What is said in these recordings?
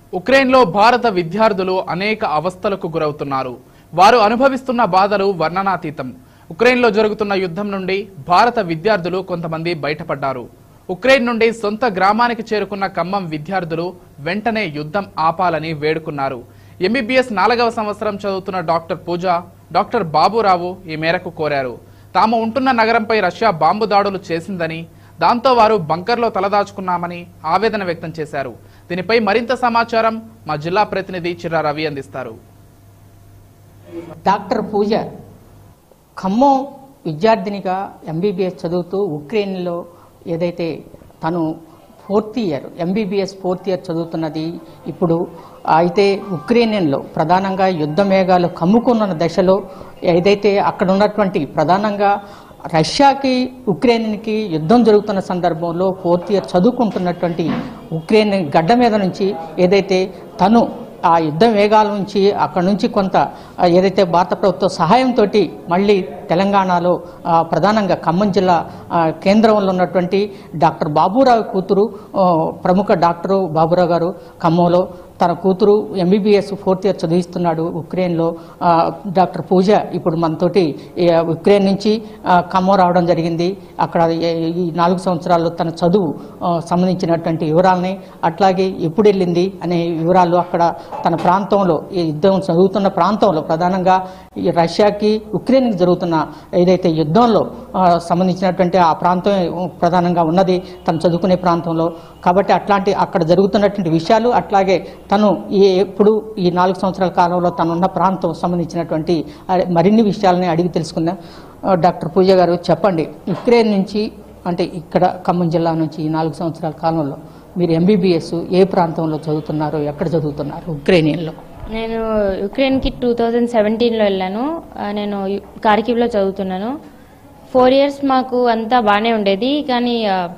ఉక్రెయిన్లో భారత విద్యార్థులు అనేక అవస్థలకు గురవుతున్నారు వారు అనుభవిస్తున్న బాధలు వర్ణనాతీతం ఉక్రెయిన్లో జరుగుతున్న యుద్ధం నుండి భారత విద్యార్థులు కొంతమంది బయటపడ్డారు ఉక్రెయిన్ నుండి సొంత గ్రామానికి చేరుకున్న ఖమ్మం విద్యార్థులు వెంటనే యుద్ధం ఆపాలని వేడుకున్నారు ఎంబీబీఎస్ నాలుగవ సంవత్సరం చదువుతున్న డాక్టర్ పూజ డాక్టర్ బాబురావు ఈ మేరకు కోరారు తాము ఉంటున్న నగరంపై రష్యా బాంబు దాడులు చేసిందని దాంతో వారు బంకర్లో తలదాచుకున్నామని ఆవేదన వ్యక్తం చేశారు దీనిపై మరింత సమాచారం మా జిల్లా ప్రతినిధి చిర్రా రవి అందిస్తారు డాక్టర్ పూజ ఖమ్మం విద్యార్థినిగా ఎంబీబీఎస్ చదువుతూ ఉక్రెయిన్లో ఏదైతే తను fourth year MBBS fourth year చదువుతున్నది ఇప్పుడు అయితే ఉక్రెయిన్లో ప్రధానంగా యుద్ధ మేఘాలు కమ్ముకున్న దశలో ఏదైతే అక్కడ ఉన్నటువంటి ప్రధానంగా రష్యాకి ఉక్రెయిన్కి యుద్ధం జరుగుతున్న సందర్భంలో ఫోర్త్ ఇయర్ చదువుకుంటున్నటువంటి ఉక్రెయిన్ గడ్డ మీద నుంచి ఏదైతే తను ఆ యుద్ధ వేగాల నుంచి అక్కడ నుంచి కొంత ఆ, ఏదైతే భారత ప్రభుత్వ సహాయంతో మళ్ళీ తెలంగాణలో ఆ, ప్రధానంగా ఖమ్మం జిల్లా ఆ, కేంద్రంలో ఉన్నటువంటి డాక్టర్ బాబురావు కూతురు ఆ, ప్రముఖ డాక్టరు బాబురావు గారు ఖమ్మంలో తన కూతురు ఎంబీబీఎస్ ఫోర్త్ ఇయర్ చదివిస్తున్నాడు ఉక్రెయిన్లో ఆ, డాక్టర్ పూజ ఇప్పుడు మనతోటి ఈ, ఉక్రెయిన్ నుంచి ఆ, ఖమ్మం రావడం జరిగింది అక్కడ ఈ- ఈ నాలుగు సంవత్సరాల్లో తన చదువు ఆ, సంబంధించినటువంటి వివరాలని అట్లాగే ఎప్పుడు వెళ్ళింది అనే వివరాలు అక్కడ తన ప్రాంతంలో ఈ యుద్ధం చదువుతున్న ప్రాంతంలో ప్రధానంగా ఈ రష్యాకి ఉక్రెయిన్కి జరుగుతున్న ఏదైతే యుద్ధంలో ఆ, సంబంధించినటువంటి ఆ ప్రాంతం ప్రధానంగా ఉన్నది తను చదువుకునే ప్రాంతంలో కాబట్టి అట్లాంటి అక్కడ జరుగుతున్నటువంటి విషయాలు అట్లాగే తను ఈ ఎప్పుడు ఈ నాలుగు సంవత్సరాల కాలంలో తనున్న ప్రాంతం సంబంధించినటువంటి ఆ, మరిన్ని విషయాలని అడిగి తెలుసుకుందాం ఆ, డాక్టర్ పూజ గారు చెప్పండి ఉక్రెయిన్ నుంచి అంటే ఇక్కడ ఖమ్మం జిల్లా నుంచి ఈ నాలుగు సంవత్సరాల కాలంలో మీరు ఎంబీబీఎస్ ఏ ప్రాంతంలో చదువుతున్నారు ఎక్కడ చదువుతున్నారు ఉక్రెయినియన్లో నేను యుక్రెయిన్కి టూ థౌజండ్ సెవెంటీన్లో వెళ్ళాను ఆ, నేను యు- కార్కివ్లో చదువుతున్నాను ఫోర్ ఇయర్స్ మాకు అంతా బాగానే ఉండేది కానీ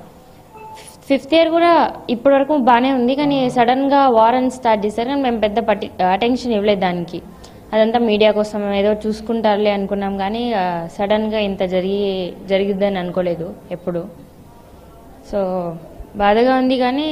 ఫిఫ్త్ ఇయర్ కూడా ఇప్పటి వరకు బాగానే ఉంది కానీ సడన్గా వార్ అని స్టార్ట్ చేశారు కానీ మేము పెద్ద పట్టి అటెన్షన్ ఇవ్వలేదు దానికి అదంతా మీడియా కోసం ఏదో చూసుకుంటారులే అనుకున్నాం కానీ సడన్గా ఇంత జరిగి జరిగిద్దని అనుకోలేదు ఎప్పుడు సో బాధగా ఉంది కానీ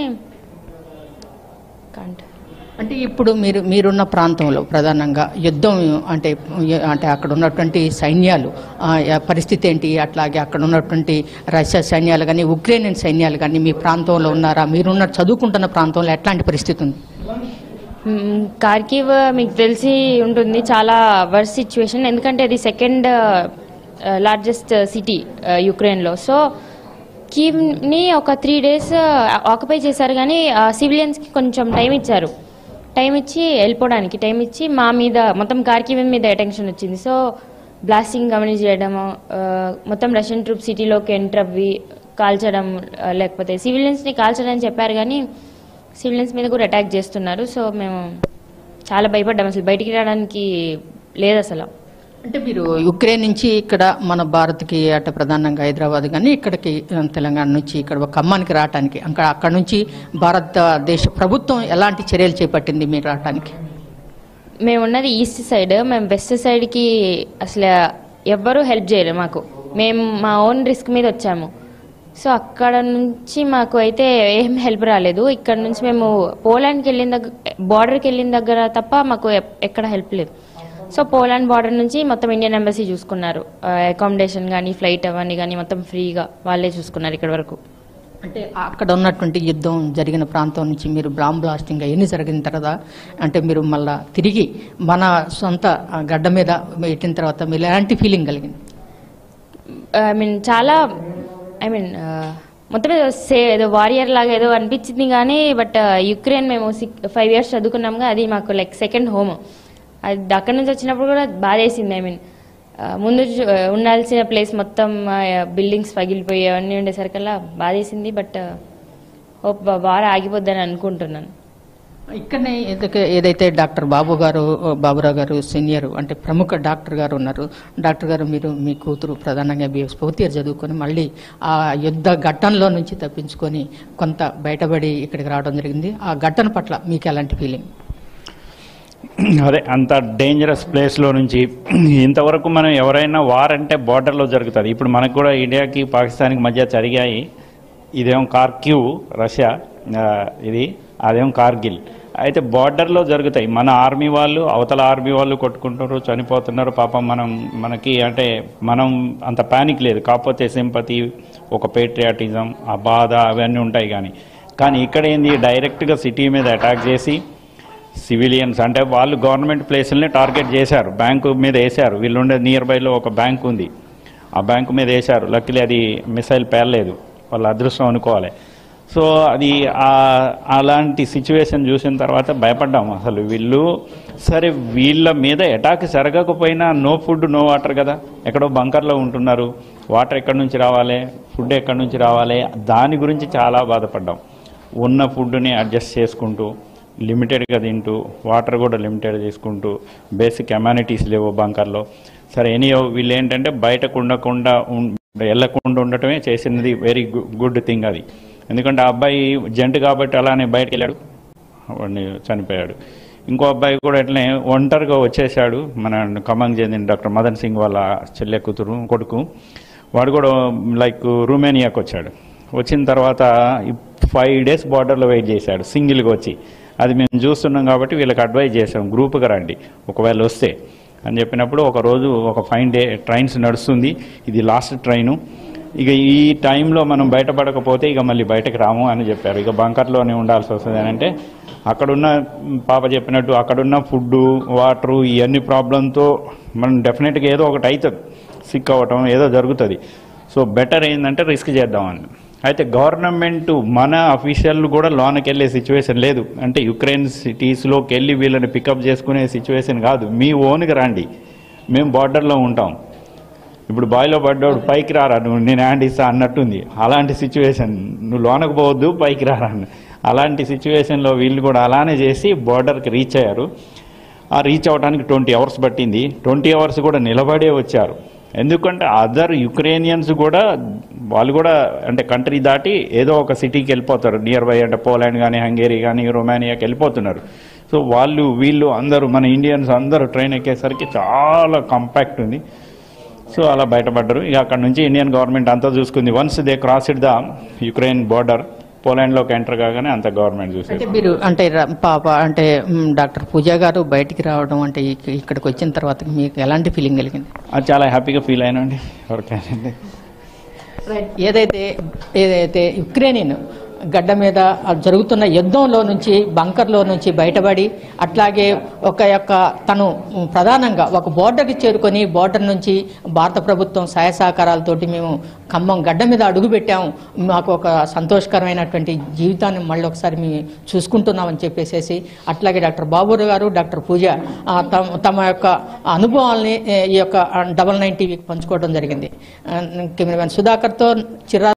కాంట్ అంటే ఇప్పుడు మీరు మీరున్న ప్రాంతంలో ప్రధానంగా యుద్ధం అంటే అంటే అక్కడ ఉన్నటువంటి సైన్యాలు ఆ, యా- పరిస్థితి ఏంటి అట్లాగే అక్కడ ఉన్నటువంటి రష్యా సైన్యాలు కానీ ఉక్రెయిన్ సైన్యాలు కానీ మీ ప్రాంతంలో ఉన్నారా మీరున్న చదువుకుంటున్న ప్రాంతంలో ఎట్లాంటి పరిస్థితి ఉంది మ్మ్, కార్కివ్ మీకు తెలిసి ఉంటుంది చాలా వర్స్ సిచ్యువేషన్ ఎందుకంటే అది సెకండ్ లార్జెస్ట్ సిటీ యుక్రెయిన్లో సో కీవ్ని ఒక త్రీ డేస్ ఆక్యుపై చేశారు కానీ సివిలియన్స్కి కొంచెం టైం ఇచ్చారు టైం ఇచ్చి వెళ్ళిపోవడానికి టైం ఇచ్చి మా మీద మొత్తం కార్కివ్ మీద అటెన్షన్ వచ్చింది సో బ్లాస్టింగ్ గమనించి చేయడము ఆ, మొత్తం రష్యన్ ట్రూప్ సిటీలోకి ఎంటర్ అవ్వి కాల్చడం ఆ, లేకపోతే సివిలియన్స్ని కాల్చడం అని చెప్పారు కానీ సివిలియన్స్ మీద కూడా అటాక్ చేస్తున్నారు సో మేము చాలా భయపడ్డాం అసలు బయటికి రావడానికి లేదు అసలు అంటే మీరు యుక్రెయిన్ నుంచి ఇక్కడ మన భారత్కి అటు ప్రధానంగా హైదరాబాద్ కానీ ఇక్కడికి ఆ, తెలంగాణ నుంచి ఇక్కడ ఖమ్మానికి రావడానికి అక్కడ అక్కడ నుంచి భారతదేశ ప్రభుత్వం ఎలాంటి చర్యలు చేపట్టింది మీరు రావడానికి మేము ఉన్నది ఈస్ట్ సైడ్ మేము వెస్ట్ సైడ్కి అసలు ఎవ్వరూ హెల్ప్ చేయలేదు మాకు మేము మా ఓన్ రిస్క్ మీద వచ్చాము సో అక్కడ నుంచి మాకు అయితే ఏం హెల్ప్ రాలేదు ఇక్కడ నుంచి మేము పోలాండ్కి వెళ్ళిన దగ్గర బార్డర్కి వెళ్ళిన దగ్గర తప్ప మాకు ఎప్- ఎక్కడ హెల్ప్ లేదు సో పోలాండ్ బార్డర్ నుంచి మొత్తం ఇండియన్ ఎంబసీ చూసుకున్నారు అకామిడేషన్ కానీ ఫ్లైట్ అవన్నీ కానీ మొత్తం ఫ్రీగా వాళ్ళే చూసుకున్నారు ఇక్కడ వరకు అంటే అక్కడ ఉన్నటువంటి యుద్ధం జరిగిన ప్రాంతం నుంచి మీరు బాంబ్ బ్లాస్టింగ్ అవన్నీ జరిగిన తర్వాత అంటే మీరు మళ్ళా తిరిగి మన సొంత ఆ, గడ్డ మీద పెట్టిన తర్వాత మీరు ఎలాంటి ఫీలింగ్ కలిగింది ఐ మీన్ చాలా ఐ మీన్ మొత్తం ఏదో సే ఏదో వారియర్ లాగా ఏదో అనిపించింది కానీ బట్ యుక్రెయిన్ మేము సిక్ ఫైవ్ ఇయర్స్ చదువుకున్నాము అది మాకు లైక్ సెకండ్ హోమ్ అది అక్కడి నుంచి వచ్చినప్పుడు కూడా బాధేసింది ఐ మీన్ ముందు చూ- ఉండాల్సిన ప్లేస్ మొత్తం బిల్డింగ్స్ పగిలిపోయి అవన్నీ ఉండేసరికల్లా బాధేసింది బట్ హోప్ వార ఆగిపోద్దని అనుకుంటున్నాను ఇక్కడనే ఏదైతే ఏదైతే డాక్టర్ బాబు గారు బాబురావు గారు సీనియర్ అంటే ప్రముఖ డాక్టర్ గారు ఉన్నారు డాక్టర్ గారు మీరు మీ కూతురు ప్రధానంగా బిఎస్ ఫోర్త్ ఇయర్ చదువుకొని మళ్ళీ ఆ యుద్ధ ఘట్టంలో నుంచి తప్పించుకొని కొంత బయటపడి ఇక్కడికి రావడం జరిగింది ఆ ఘట్టన పట్ల మీకు ఎలాంటి ఫీలింగ్ అదే అంత డేంజరస్ ప్లేస్లో నుంచి ఇంతవరకు మనం ఎవరైనా వార్ అంటే బార్డర్లో జరుగుతుంది ఇప్పుడు మనకు కూడా ఇండియాకి పాకిస్తాన్కి మధ్య జరిగాయి ఇదేమో కార్క్యూ రష్యా ఆ, ఇది అదేమో కార్గిల్ అయితే బార్డర్లో జరుగుతాయి మన ఆర్మీ వాళ్ళు అవతల ఆర్మీ వాళ్ళు కొట్టుకుంటున్నారు చనిపోతున్నారు పాపం మనం మనకి అంటే మనం అంత పానిక్ లేదు కాకపోతే సింపతి ఒక పేట్రియాటిజం ఆ బాధ అవన్నీ ఉంటాయి కానీ కానీ ఇక్కడ ఏంది డైరెక్ట్గా సిటీ మీద అటాక్ చేసి సివిలియన్స్ అంటే వాళ్ళు గవర్నమెంట్ ప్లేసుల్ని టార్గెట్ చేశారు బ్యాంకు మీద వేశారు వీళ్ళు ఉండే నియర్ బైలో ఒక బ్యాంక్ ఉంది ఆ బ్యాంకు మీద వేశారు లక్కీలీ అది మిసైల్ పేర్లేదు వాళ్ళ అదృష్టం అనుకోవాలి సో అది ఆ- అలాంటి సిచ్యువేషన్ చూసిన తర్వాత భయపడ్డాం అసలు వీళ్ళు సరే వీళ్ళ మీద అటాక్ జరగకపోయినా నో ఫుడ్ నో వాటర్ కదా ఎక్కడో బంకర్లో ఉంటున్నారు వాటర్ ఎక్కడి నుంచి రావాలి ఫుడ్ ఎక్కడి నుంచి రావాలి దాని గురించి చాలా బాధపడ్డాం ఉన్న ఫుడ్ని అడ్జస్ట్ చేసుకుంటూ లిమిటెడ్గా తింటూ వాటర్ కూడా లిమిటెడ్ తీసుకుంటూ బేసిక్ అమ్యూనిటీస్ లేవు బంకర్లో సరే ఎనీ వీళ్ళు ఏంటంటే బయటకు ఉండకుండా ఉం- వెళ్ళకుండా ఉండటమే చేసినది వెరీ గుడ్ థింగ్ అది ఎందుకంటే ఆ అబ్బాయి జంటు కాబట్టి అలానే బయటకు వెళ్ళాడు వాడిని చనిపోయాడు ఇంకో అబ్బాయి కూడా అట్లనే ఒంటరిగా వచ్చేసాడు మన ఖమ్మం చెందిన డాక్టర్ మదన్ సింగ్ వాళ్ళ చెల్లె కూతురు కొడుకు వాడు కూడా లైక్ రూమేనియాకి వచ్చాడు వచ్చిన తర్వాత ఫైవ్ డేస్ బార్డర్లో వెయిట్ చేశాడు సింగిల్గా వచ్చి అది మేము చూస్తున్నాం కాబట్టి వీళ్ళకి అడ్వైజ్ చేసాం గ్రూప్గా రండి ఒకవేళ వస్తే అని చెప్పినప్పుడు ఒక రోజు ఒక ఫైవ్ డే ట్రైన్స్ నడుస్తుంది ఇది లాస్ట్ ట్రైను ఇక ఈ టైంలో మనం బయటపడకపోతే ఇక మళ్ళీ బయటకు రాము అని చెప్పారు ఇక బంకర్లోనే ఉండాల్సి వస్తుంది అని అంటే అక్కడున్న పాప చెప్పినట్టు అక్కడున్న ఫుడ్ వాటరు ఇవన్నీ ప్రాబ్లంతో మనం డెఫినెట్గా ఏదో ఒకటి అవుతుంది సిక్ అవ్వటం ఏదో జరుగుతుంది సో బెటర్ ఏంటంటే రిస్క్ చేద్దామని అయితే గవర్నమెంట్ మన అఫీషియల్ కూడా లోనకి వెళ్ళే సిచ్యువేషన్ లేదు అంటే యుక్రెయిన్ సిటీస్లోకి వెళ్ళి వీళ్ళని పికప్ చేసుకునే సిచ్యువేషన్ కాదు మీ ఓన్గా రండి మేము బార్డర్లో ఉంటాం ఇప్పుడు బాయిలో పడ్డాడు పైకి రారా నువ్వు నేను హ్యాండ్ ఇస్తా అన్నట్టుంది అలాంటి సిచ్యువేషన్ నువ్వు లోనకు పోవద్దు పైకి రారా అన్న అలాంటి సిచ్యువేషన్లో వీళ్ళు కూడా అలానే చేసి బార్డర్కి రీచ్ అయ్యారు ఆ రీచ్ అవ్వడానికి ట్వంటీ అవర్స్ పట్టింది ట్వంటీ అవర్స్ కూడా నిలబడే వచ్చారు ఎందుకంటే అదర్ యుక్రేనియన్స్ కూడా వాళ్ళు కూడా అంటే కంట్రీ దాటి ఏదో ఒక సిటీకి వెళ్ళిపోతారు నియర్ బై అంటే పోలాండ్ కానీ హంగేరీ కానీ రొమానియాకి వెళ్ళిపోతున్నారు సో వాళ్ళు వీళ్ళు అందరూ మన ఇండియన్స్ అందరూ ట్రైన్ ఎక్కేసరికి చాలా కంపాక్ట్ ఉంది సో అలా బయటపడ్డారు ఇక అక్కడ నుంచి ఇండియన్ గవర్నమెంట్ అంతా చూసుకుంది once they crossed the Ukraine border పోలాండ్లోకి ఎంటర్ కాగానే అంత గవర్నమెంట్ చూసేది అంటే మీరు అంటే ర- పాప అంటే మ్, డాక్టర్ పూజా గారు బయటికి రావడం అంటే ఇక- ఇక్కడికి వచ్చిన తర్వాత మీకు ఎలాంటి ఫీలింగ్ కలిగింది అది చాలా హ్యాపీగా ఫీల్ అయినండి ఎవరికైనా ఏదైతే ఏదైతే యుక్రెయిన్ గడ్డ మీద జరుగుతున్న యుద్ధంలో నుంచి బంకర్లో నుంచి బయటపడి అట్లాగే ఒక యొక్క తను ప్రధానంగా ఒక బోర్డర్కి చేరుకొని బోర్డర్ నుంచి భారత ప్రభుత్వం సహాయ సహకారాలతోటి మేము ఖమ్మం గడ్డ మీద అడుగు పెట్టాము మాకు ఒక సంతోషకరమైనటువంటి జీవితాన్ని మళ్ళీ ఒకసారి మేము చూసుకుంటున్నామని చెప్పేసేసి అట్లాగే డాక్టర్ బాబు గారు డాక్టర్ పూజ ఆ, తమ తమ యొక్క అనుభవాల్ని ఏ, ఈ యొక్క డబల్ నైన్ టీవీకి పంచుకోవడం జరిగింది ఆ, కెమెరామెన్ సుధాకర్తో చిరా